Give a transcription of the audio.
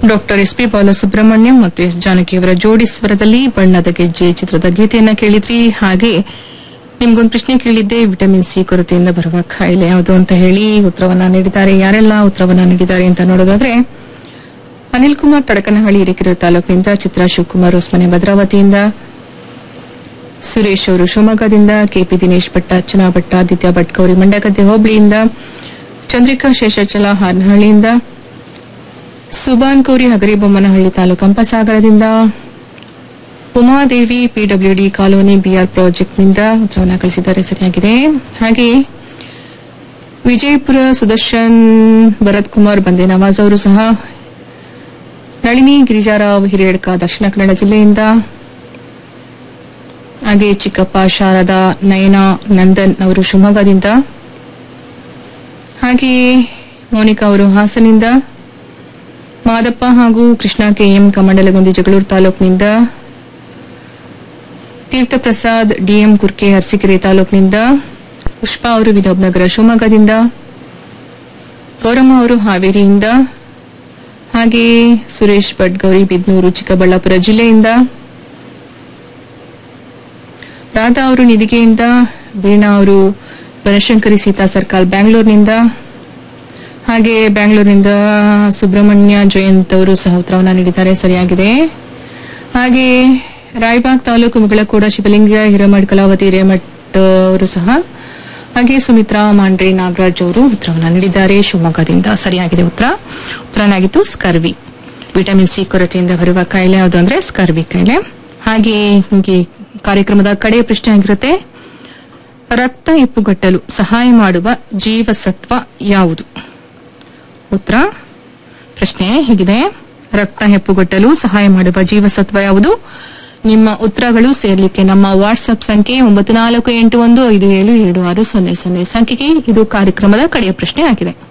doctor S P Balasubrahmanyam ಮತ್ತು S ಜಾನಕಿಯವರ ಜೋಡಿ ಸ್ವರದಲ್ಲಿ ಬಣ್ಣದ ಗೆಜ್ಜೆ ಚಿತ್ರದ ಗೀತೆಯನ್ನ ಕೇಳಿದ್ರಿ ಹಾಗೆ ನಿಮ್ಗೊಂದು ಪ್ರಶ್ನೆ ಕೇಳಿದ್ದೆ ವಿಟಮಿನ್ ಸಿ ಕೊರತೆಯಿಂದ ಬರುವ ಕಾಯಿಲೆ ಯಾವುದು ಅಂತ ಹೇಳಿ ಉತ್ತರವನ್ನ ನೀಡಿದ್ದಾರೆ ಯಾರೆಲ್ಲ ಉತ್ತರವನ್ನ ನೀಡಿದ್ದಾರೆ ಅಂತ ನೋಡೋದಾದ್ರೆ ಅನಿಲ್ ಕುಮಾರ್ ತಡಕನಹಳ್ಳಿ ಹಿರೇಕೆರೆ ತಾಲೂಕಿನಿಂದ ಚಿತ್ರಾ ಶಿವಕುಮಾರ್ ಹೊಸಮನೆ ಭದ್ರಾವತಿಯಿಂದ ಸುರೇಶ್ ಅವರು ಶಿವಮೊಗ್ಗದಿಂದ ಕೆಪಿ ದಿನೇಶ್ ಭಟ್ಟ ಅರ್ಚನಾ ಭಟ್ಟ ಆದಿತ್ಯ ಭಟ್ ಗೌರಿ ಮಂಡಗದ್ದೆ ಹೋಬಳಿಯಿಂದ ಚಂದ್ರಿಕಾ ಶೇಷಾಚಲ ಹಾರನಹಳ್ಳಿಯಿಂದ ಸುಬಾನ್ ಕೋರಿ ಹಗರಿಬೊಮ್ಮನಹಳ್ಳಿ ತಾಲೂಕು ಹಂಪಸಾಗರದಿಂದ ಉಮಾದೇವಿ ಪಿಡಬ್ಲ್ಯೂಡಿ ಕಾಲೋನಿ ಬಿಆರ್ ಪ್ರಾಜೆಕ್ಟ್ನಿಂದ ಉತ್ತರವನ್ನು ಕಳಿಸಿದ್ದಾರೆ ಸರಿಯಾಗಿದೆ ಹಾಗೆ ವಿಜಯಪುರ ಸುದರ್ಶನ್ ಭರತ್ ಕುಮಾರ್ ಬಂದೆ ನವಾಜ್ ಅವರು ಸಹ ನಳಿನಿ ಗಿರಿಜಾರಾವ್ ಹಿರಿಯಡ್ಕ ದಕ್ಷಿಣ ಕನ್ನಡ ಜಿಲ್ಲೆಯಿಂದ ಹಾಗೆ ಚಿಕ್ಕಪ್ಪ ಶಾರದಾ ನಯನಾ ನಂದನ್ ಅವರು ಶಿವಮೊಗ್ಗದಿಂದ ಹಾಗೆ ಮೋನಿಕಾ ಅವರು ಹಾಸನಿಂದ ಮಾದಪ್ಪ ಹಾಗೂ ಕೃಷ್ಣ ಕೆಎಂ ಕಮಂಡಲಗುಂದಿ ಜಗಳೂರು ತಾಲೂಕಿನಿಂದ ತೀರ್ಥಪ್ರಸಾದ್ ಡಿಎಂ ಕುರ್ಕೆ ಅರಸೀಕೆರೆ ತಾಲೂಕಿನಿಂದ ಪುಷ್ಪಾ ಅವರು ವಿನೋಬ್ ನಗರ ಶಿವಮೊಗ್ಗದಿಂದ ಗೌರಮ್ಮ ಅವರು ಹಾವೇರಿಯಿಂದ ಹಾಗೆ ಸುರೇಶ್ ಭಟ್ ಗೌರಿ ಬಿದ್ನೂರು ಚಿಕ್ಕಬಳ್ಳಾಪುರ ಜಿಲ್ಲೆಯಿಂದ ರಾಧಾ ಅವರು ನಿಧಿಗೆಯಿಂದ ವೀಣಾ ಅವರು ಬನಶಂಕರಿ ಸೀತಾ ಸರ್ಕಾಲ್ ಬ್ಯಾಂಗ್ಳೂರಿನಿಂದ ಹಾಗೆ ಬ್ಯಾಂಗ್ಳೂರಿನಿಂದ ಸುಬ್ರಹ್ಮಣ್ಯ ಜಯಂತ್ ಅವರು ಸಹ ಉತ್ತರವನ್ನು ನೀಡಿದ್ದಾರೆ ಸರಿಯಾಗಿದೆ ಹಾಗೆ ರಾಯಬಾಗ್ ತಾಲೂಕು ಮುಗಳಕೋಡ ಶಿವಲಿಂಗ ಹಿರೇಮಠ್ ಕಲಾವತಿ ಹಿರೇಮಠ್ ಅವರು ಸಹ ಹಾಗೆ ಸುಮಿತ್ರಾ ಮಾಂಡ್ರೆ ನಾಗರಾಜ್ ಅವರು ಉತ್ತರವನ್ನು ನೀಡಿದ್ದಾರೆ ಶಿವಮೊಗ್ಗದಿಂದ ಸರಿಯಾಗಿದೆ ಉತ್ತರ ಉತ್ತರನಾಗಿತ್ತು ಸ್ಕರ್ವಿ ವಿಟಮಿನ್ ಸಿ ಕೊರತೆಯಿಂದ ಬರುವ ಕಾಯಿಲೆ ಯಾವುದು ಅಂದ್ರೆ ಸ್ಕರ್ವಿ ಕಾಯಿಲೆ ಹಾಗೆ ನಿಮಗೆ ಕಾರ್ಯಕ್ರಮದ ಕಡೆ ಪ್ರಶ್ನೆ ಆಗಿರುತ್ತೆ ರಕ್ತ ಹೆಪ್ಪುಗಟ್ಟಲು ಸಹಾಯ ಮಾಡುವ ಜೀವಸತ್ವ ಯಾವುದು ಉತ್ತರ ಪ್ರಶ್ನೆ ಹೀಗಿದೆ ರಕ್ತ ಹೆಪ್ಪುಗಟ್ಟಲು ಸಹಾಯ ಮಾಡುವ ಜೀವಸತ್ವ ಯಾವುದು ನಿಮ್ಮ ಉತ್ತರಗಳು ಸೇರ್ಲಿಕ್ಕೆ ನಮ್ಮ ವಾಟ್ಸ್ಆಪ್ ಸಂಖ್ಯೆ ಒಂಬತ್ತು ನಾಲ್ಕು ಎಂಟು ಒಂದು ಐದು ಏಳು ಏಳು ಆರು ಸೊನ್ನೆ ಸೊನ್ನೆ ಸಂಖ್ಯೆಗೆ ಇದು ಕಾರ್ಯಕ್ರಮದ ಕಡೆಯ ಪ್ರಶ್ನೆ ಆಗಿದೆ